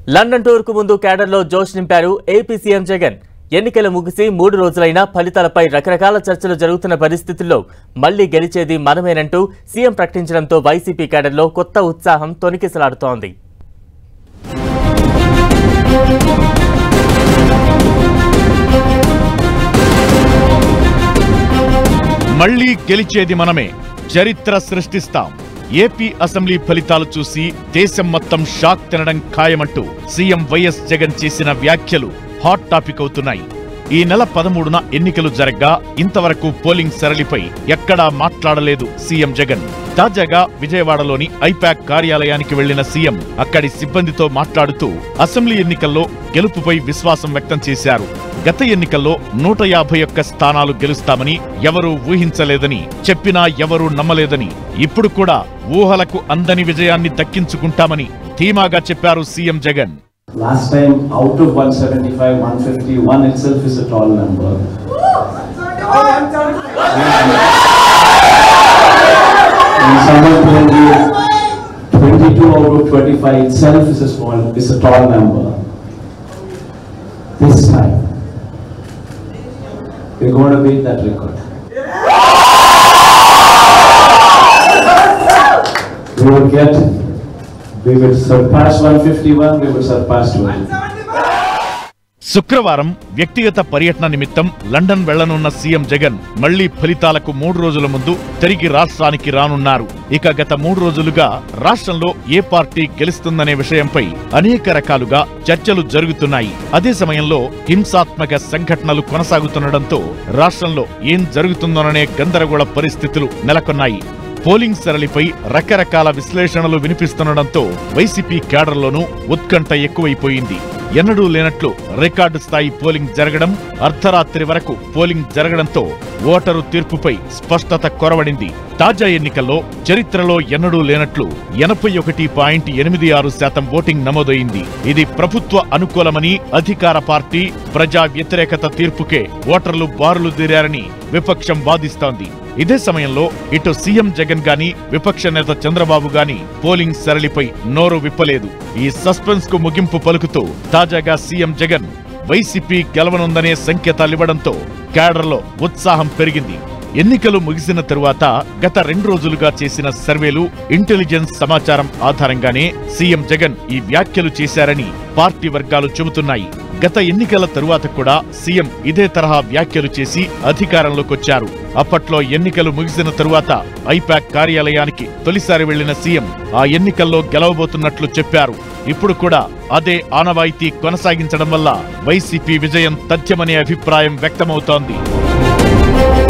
London టూర్కు ముందు కేడర్లో జోష్ నింపారు ఏపీ సీఎం జగన్ ఎన్నికలు ముగిసి మూడు రోజులైనా ఫలితాలపై రకరకాల చర్చలు జరుగుతున్న పరిస్థితుల్లో మళ్లీ గెలిచేది మనమేనంటూ సీఎం ప్రకటించడంతో వైసీపీ కేడర్లో కొత్త ఉత్సాహం తొనికిసలాడుతోంది మళ్ళీ గెలిచేది మనమే చరిత్ర సృష్టిస్తాం ఏపీ అసెంబ్లీ ఫలితాలు చూసి దేశం మొత్తం షాక్ తినడం ఖాయమంటూ సీఎం వైఎస్ జగన్ చేసిన వ్యాఖ్యలు హాట్ టాపిక్ అవుతున్నాయి ఈ నెల పదమూడున ఎన్నికలు జరగ్గా ఇంతవరకు పోలింగ్ సరళిపై ఎక్కడా మాట్లాడలేదు సీఎం జగన్ తాజాగా విజయవాడలోని ఐపాక్ కార్యాలయానికి వెళ్లిన సీఎం అక్కడి సిబ్బందితో మాట్లాడుతూ అసెంబ్లీ ఎన్నికల్లో గెలుపుపై విశ్వాసం వ్యక్తం చేశారు గత ఎన్నికల్లో నూట యాభై ఒక్క స్థానాలు గెలుస్తామని ఎవరూ ఊహించలేదని చెప్పినా ఎవరూ నమ్మలేదని ఇప్పుడు కూడా ఊహలకు అందని విజయాన్ని దక్కించుకుంటామని ధీమాగా చెప్పారు CM Jagan Last time, out of 175, 150, one itself is a tall number. And someone told me 22 out of 25 itself is a small, is a tall number. This time, we're going to beat that record. We will get, we will surpass 151, we will surpass 200. శుక్రవారం వ్యక్తిగత పర్యటన నిమిత్తం London వెళ్లనున్న CM Jagan మళ్లీ ఫలితాలకు మూడు రోజుల ముందు తిరిగి రాష్ట్రానికి రానున్నారు ఇక గత మూడు రోజులుగా రాష్ట్రంలో ఏ పార్టీ గెలుస్తుందనే విషయంపై అనేక రకాలుగా చర్చలు జరుగుతున్నాయి అదే సమయంలో హింసాత్మక సంఘటనలు కొనసాగుతుండటంతో రాష్ట్రంలో ఏం జరుగుతుందోననే గందరగోళ పరిస్థితులు నెలకొన్నాయి పోలింగ్ సరళిపై రకరకాల విశ్లేషణలు వినిపిస్తుండటంతో వైసీపీ కేడర్లోనూ ఉత్కంఠ ఎక్కువైపోయింది ఎన్నడూ లేనట్లు రికార్డు స్థాయి పోలింగ్ జరగడం అర్ధరాత్రి వరకు పోలింగ్ జరగడంతో ఓటరు తీర్పుపై స్పష్టత కొరవడింది తాజా ఎన్నికల్లో చరిత్రలో ఎన్నడూ లేనట్లు ఎనభై ఒకటి పాయింట్ ఎనిమిది ఆరు శాతం ఓటింగ్ నమోదైంది ఇది ప్రభుత్వ అనుకూలమని అధికార పార్టీ ప్రజా వ్యతిరేకత తీర్పుకే ఓటర్లు బారులు తీరారని విపక్షం వాదిస్తోంది ఇదే సమయంలో ఇటు సీఎం జగన్ గాని విపక్ష నేత చంద్రబాబు గాని పోలింగ్ సరళిపై నోరు విప్పలేదు ఈ సస్పెన్స్ కు ముగింపు పలుకుతూ తాజాగా సీఎం జగన్ వైసీపీ గెలవనుందనే సంకేతాలివ్వడంతో కేడర్లో ఉత్సాహం పెరిగింది ఎన్నికలు ముగిసిన తరువాత గత రెండు రోజులుగా చేసిన సర్వేలు ఇంటెలిజెన్స్ సమాచారం ఆధారంగానే సీఎం జగన్ ఈ వ్యాఖ్యలు చేశారని పార్టీ వర్గాలు చెబుతున్నాయి గత ఎన్నికల తరువాత కూడా సీఎం ఇదే తరహా వ్యాఖ్యలు చేసి అధికారంలోకొచ్చారు అప్పట్లో ఎన్నికలు ముగిసిన తరువాత ఐపాక్ కార్యాలయానికి తొలిసారి వెళ్లిన సీఎం ఆ ఎన్నికల్లో గెలవబోతున్నట్లు చెప్పారు ఇప్పుడు కూడా అదే ఆనవాయితీ కొనసాగించడం వల్ల వైసీపీ విజయం తథ్యమనే అభిప్రాయం వ్యక్తమవుతోంది